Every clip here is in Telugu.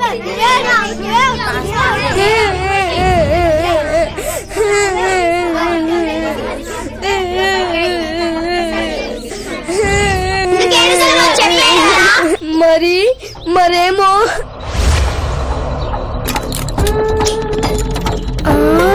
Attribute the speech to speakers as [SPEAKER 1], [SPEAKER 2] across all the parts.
[SPEAKER 1] మరి మరేమో ఆ?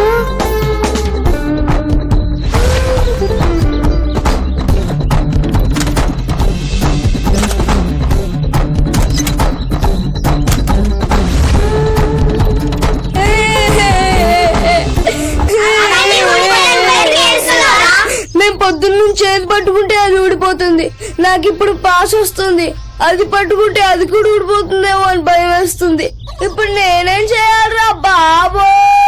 [SPEAKER 1] నేను పొద్దున్న నుంచి చేతి పట్టుకుంటే అది ఊడిపోతుంది నాకు ఇప్పుడు పాస్ వస్తుంది అది పట్టుకుంటే అది కూడా ఊడిపోతుందేమో అని భయం వేస్తుంది ఇప్పుడు నేనేం చేయాలరా బాబో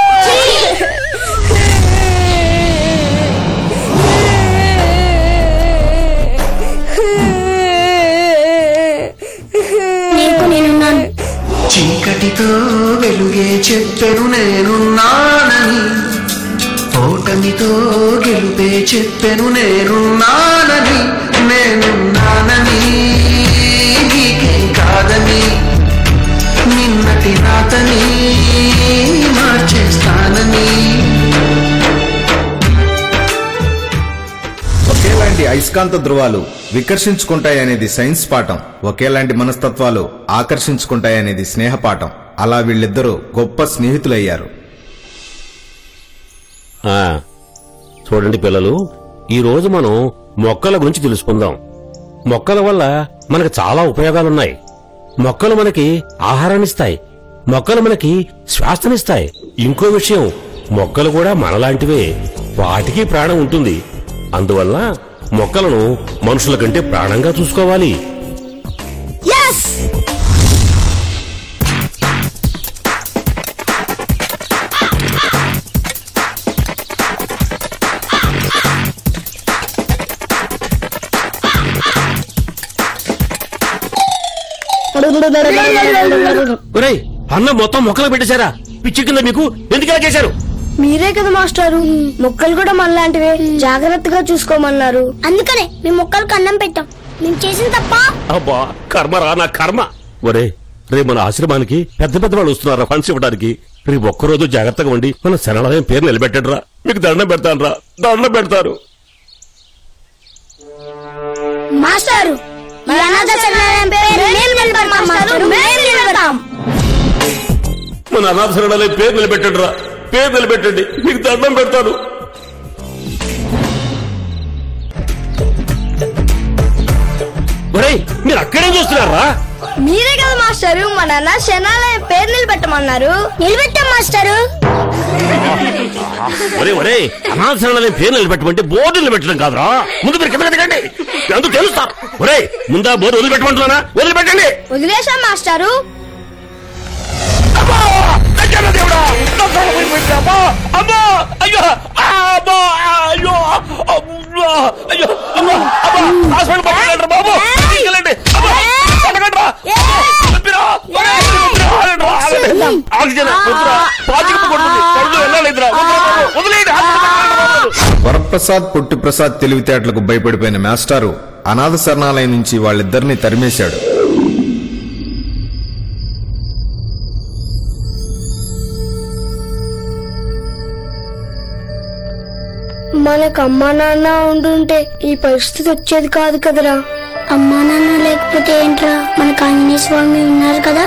[SPEAKER 2] నీకు నేనున్నాను
[SPEAKER 3] చీకటితో వెలుగే చెప్పెను నేనున్నానని ఓటమితో గెలుపే చెప్పెను నేనున్నానని నేనున్నానని నీకేం కాదని నిన్నటి రాతని మార్చేస్తానని
[SPEAKER 4] ఒకేలాంటి అయస్కాంత ధృవాలు వికర్షించుకుంటాయనేది సైన్స్ పాఠం ఒకేలాంటి మనస్తత్వాలు ఆకర్షించుకుంటాయనేది స్నేహ పాఠం అలా వీళ్ళిద్దరూ గొప్ప స్నేహితులయ్యారు
[SPEAKER 5] ఆ, చూడండి పిల్లలు ఈ రోజు మనం మొక్కల గురించి తెలుసుకుందాం మొక్కల వల్ల మనకు చాలా ఉపయోగాలున్నాయి మొక్కలు మనకి ఆహారాన్నిస్తాయి మొక్కలు మనకి శ్వాసనిస్తాయి ఇంకో విషయం మొక్కలు కూడా మనలాంటివే వాటికి ప్రాణం ఉంటుంది అందువల్ల మొక్కలను మనుషుల కంటే ప్రాణంగా చూసుకోవాలి ఒరేయ్ అన్నం మొత్తం మొక్కలు పెట్టేశారా పిచ్చి కింద మీకు ఎందుకు ఇలా చేశారు
[SPEAKER 1] మీరే కదా మాస్టారు మొక్కలు కూడా మనలాంటివే జాగ్రత్తగా చూసుకోమన్నారు
[SPEAKER 2] అందుకనే మేము మొక్కలకు అన్నం పెట్టాం మేము చేసిన తప్ప
[SPEAKER 5] అబ్బా కర్మ రా నా కర్మ ఒరే రేపు మన ఆశ్రమానికి పెద్ద పెద్ద వాళ్ళు వస్తున్నారా ఫండ్స్ ఇవ్వడానికి రేపు ఒక్కరోజు జాగ్రత్తగా ఉండి మన శరణాలయం పేరు నిలబెట్టండి రా మీకు దండం పెడతాను రా దండం పెడతారు
[SPEAKER 2] మాస్టారు ఈ అనాథ శరణాలయం పేరు మేము నిలబడతాం మాస్టారు మేము నిలబడతాం
[SPEAKER 5] మన అనాథ శరణాలయం పేరు నిలబెట్టండి రా పేరు నిలబెట్టండి మీకు దండం పెడతాను ఒరేయ్ మీరు అక్కడే చూస్తున్నారా
[SPEAKER 1] మీరే కదా మాస్టారు మా నాన్న శనాలయం పేరు నిలబెట్టమన్నారు
[SPEAKER 2] నిలబెట్టాం మాస్టారు
[SPEAKER 5] ఒరే ఒరే అనాథ శరణాలయం పేరు నిలబెట్టమంటే బోర్డు నిలబెట్టడం కాదురా ముందు మీరు కింద దిగండి అందుకు తెలుస్తా ఒరే ముందా బోర్డు వదిలిపెట్టమంటున్నానా వదిలిపెట్టండి
[SPEAKER 1] వదిలేశాం మాస్టారు
[SPEAKER 5] అమ్మా! అయ్యన్న దేవుడా! నా తల పోయిపోయింది, అమ్మా! అమ్మా! అయ్యో! ఆ, అమ్మా! అయ్యో! అమ్మా! అయ్యో! అమ్మా! అమ్మా! హాస్పిటల్ పట్టుకెళ్ళండి బాబు! తీసుకెళ్ళండి! అమ్మా! పట్టుకెళ్ళండి రా! నొప్పిరా! ఒరేయ్, నొప్పిరా! ఆగండి రా, ఆగండి. ఆక్సిజన్ వద్దురా. పాచికప్పు కొడుతుంది. కడుపులో వెళ్ళాలిదిరా. వద్దురా బాబు. వదిలేయండి. హాస్పిటల్ పట్టుకెళ్ళండి బాబు.
[SPEAKER 4] వరప్రసాద్ పొట్టిప్రసాద్ తెలివితేటలకు భయపడిపోయిన మాస్టారు అనాథ శరణాలయం నుంచి వాళ్ళిద్దరిని తరిమేశాడు
[SPEAKER 1] మనకు అమ్మా నాన్న ఉండుంటే ఈ పరిస్థితి వచ్చేది కాదు కదరా
[SPEAKER 2] అమ్మా నాన్న లేకపోతే ఏంట్రా మనకు ఆంజనేయ స్వామి ఉన్నారు కదా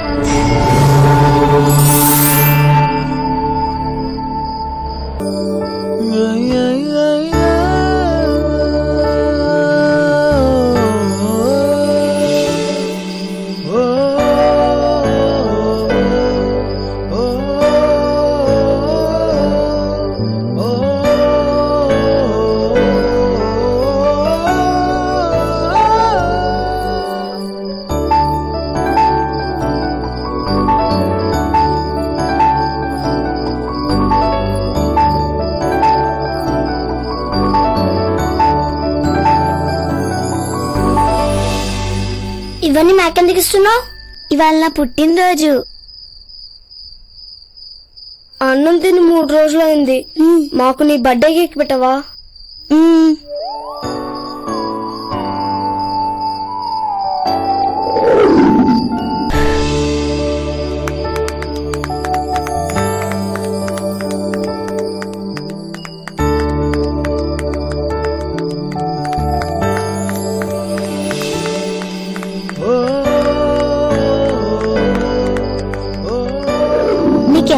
[SPEAKER 2] ఇవన్నీ నాకెందుకు ఇస్తున్నావు ఇవాళ నా పుట్టినరోజు
[SPEAKER 1] అన్నం తిని మూడు రోజులైంది మాకు నీ బర్త్డే కేక్ పెట్టవా
[SPEAKER 2] మ్మ్.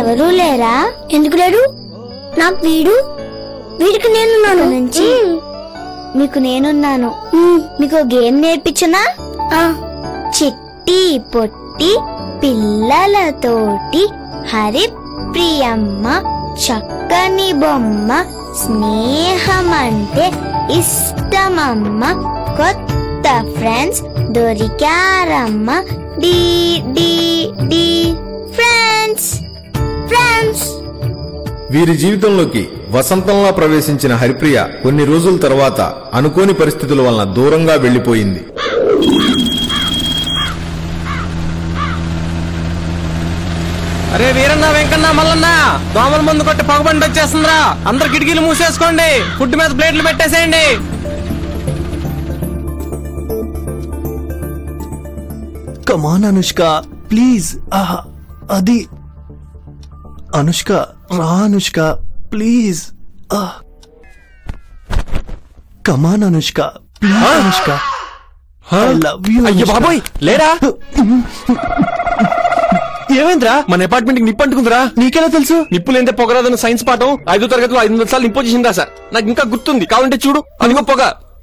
[SPEAKER 2] ఎవరూ లేరా ఎందుకు లేరు నాకు వీడు వీడికి నేనున్నాను నుంచి మీకు నేనున్నాను మీకు గేమ్ నేర్పించనా చిట్టి పొట్టి పిల్లలతోటి హరి ప్రియమ్మ చక్కని బొమ్మ స్నేహం అంటే ఇష్టమమ్మ కొత్త ఫ్రెండ్స్ దొరికారమ్మ డి డి డి ఫ్రెండ్స్ ఫ్రెండ్స్
[SPEAKER 4] వీరి జీవితంలోకి వసంతంలా ప్రవేశించిన హరిప్రియ కొన్ని రోజుల తర్వాత అనుకోని పరిస్థితుల వలన దూరంగా వెళ్లిపోయింది
[SPEAKER 6] అరే వీరన్న వెంకన్న మల్లన్న దోమల ముందు కొట్టి పొగబండి వచ్చేస్తుందిరా అందరు కిటికీలు మూసేసుకోండి ఫుడ్ మీద ప్లేట్లు పెట్టేసేయండి
[SPEAKER 7] కమాన్ అనుష్క ప్లీజ్ ఆహా, అది అనుష్క రా Anushka please come on Anushka please Anushka I love you
[SPEAKER 6] అయ్యో బాబోయ్ లేరా
[SPEAKER 7] ఏమైందిరా
[SPEAKER 6] మన అపార్ట్మెంట్ కి నిప్పు అంటుకుందిరా
[SPEAKER 7] నీకెలా తెలుసు
[SPEAKER 6] నిప్పు లేదే పొగరాదన్న సైన్స్ పాఠం ఐదో తరగతిలో ఐదు వందల సార్లు ఇంపోజ్ చేసిందా సార్ నాకు ఇంకా గుర్తుంది కావాలంటే చూడు అదిగో పొగ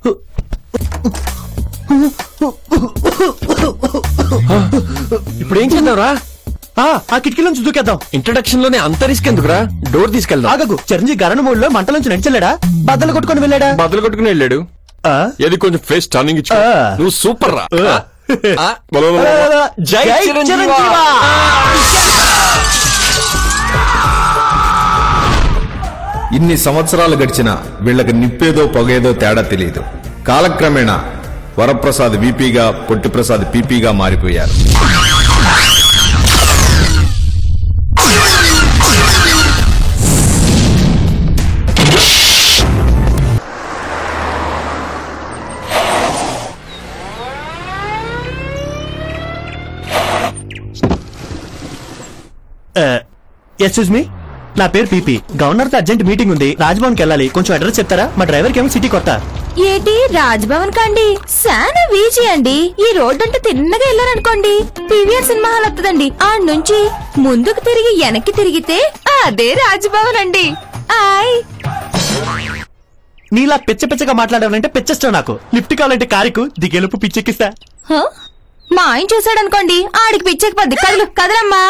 [SPEAKER 6] ఇప్పుడు ఏం చేద్దాంరా
[SPEAKER 7] ఆ, ఆ కిటికీ నుంచి దూకేద్దాం
[SPEAKER 6] ఇంట్రడక్షన్ లోనే అంత రిస్క్ ఎందుకురా డోర్ తీసుకెళ్దాం
[SPEAKER 7] ఆగకు చిరంజీవి గరణ మూడులో మంట నుంచి నడిచెళ్ళాడా బద్దలు కొట్టుకొని వెళ్ళాడా
[SPEAKER 6] బదులు కొట్టుకుని వెళ్ళాడు
[SPEAKER 7] ఆ?
[SPEAKER 6] ఏది కొంచెం ఫేస్ టర్నింగ్ ఇచ్చు
[SPEAKER 7] ఆ.
[SPEAKER 6] నువ్వు సూపర్ రా
[SPEAKER 7] ఆ.
[SPEAKER 6] ఆ, బల బల బల బల. జై
[SPEAKER 7] జై
[SPEAKER 6] చిరంజీవా.
[SPEAKER 7] చిరంజీవా.
[SPEAKER 4] ఇన్ని సంవత్సరాలు గడిచినా వీళ్ళకి నిప్పేదో పొగేదో తేడా తెలియదు కాలక్రమేణా వరప్రసాద్ వీపీగా పొట్టిప్రసాద్ పీపీగా మారిపోయారు
[SPEAKER 7] ఎక్స్క్యూజ్ మీ నా పేరు పీపీ గవర్నర్ తో అర్జెంట్ మీటింగ్ ఉంది రాజ్భవన్ కి వెళ్ళాలి కొంచెం అడ్రస్ చెప్తారా మా డ్రైవర్ కి ఏమో సిటీ కొత్త
[SPEAKER 8] ఏటి రాజ్భవన్ కండి శానా వీజీ అండి ఈ రోడ్ అంటే తిన్నగా వెళ్ళారనుకోండి పీవీఆర్ సినిమా హాల్ వస్తుందండి ఆ నుంచి ముందుకు తిరిగి వెనక్కి తిరిగితే అదే రాజ్భవన్ అండి ఆయ్
[SPEAKER 7] నీలా పిచ్చ పిచ్చగా మాట్లాడాలంటే పిచ్చిష్టం నాకు లిఫ్ట్ కావాలంటే కారుకు దిగేలోపు పిచ్చెక్కిస్తా
[SPEAKER 8] హ? మా ఆయన చూసాడనుకోండి ఆడికి పిచ్చెక్కిపోద్ది కదలు కదలమ్మా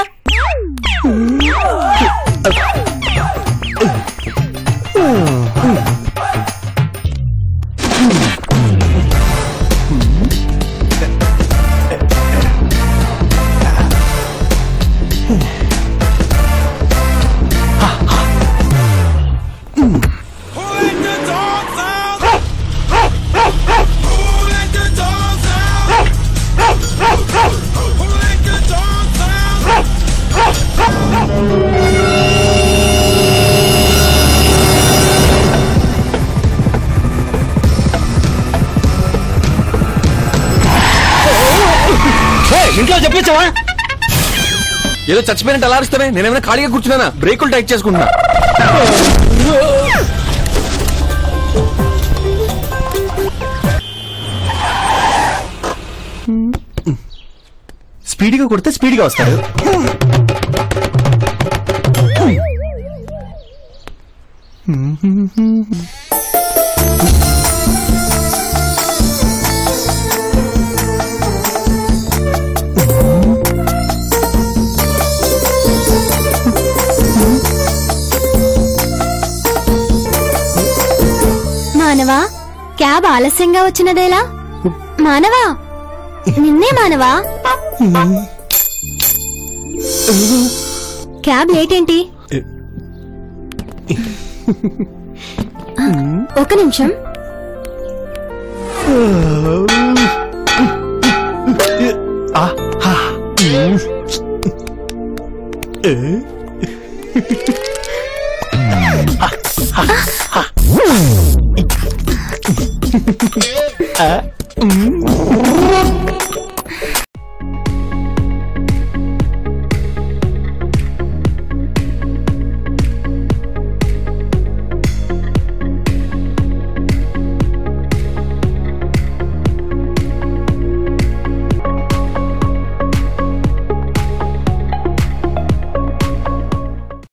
[SPEAKER 6] ఏయ్, ఇంట్లో చెప్పించావా ఏదో చచ్చిపోయినట్టు అలా అరుస్తానే నేనేమైనా ఖాళీగా కూర్చున్నానా బ్రేకులు టైట్ చేసుకుంటున్నా
[SPEAKER 7] స్పీడ్గా కొడితే స్పీడ్గా వస్తాడు
[SPEAKER 2] మానవా క్యాబ్ ఆలస్యంగా వచ్చినదేలా మానవా నిన్నే మానవా క్యాబ్ లేట్ ఏంటి ఒక నిమిషం
[SPEAKER 7] ఆ, హా, ఉమ్. ఏ? ఆ, ఉమ్.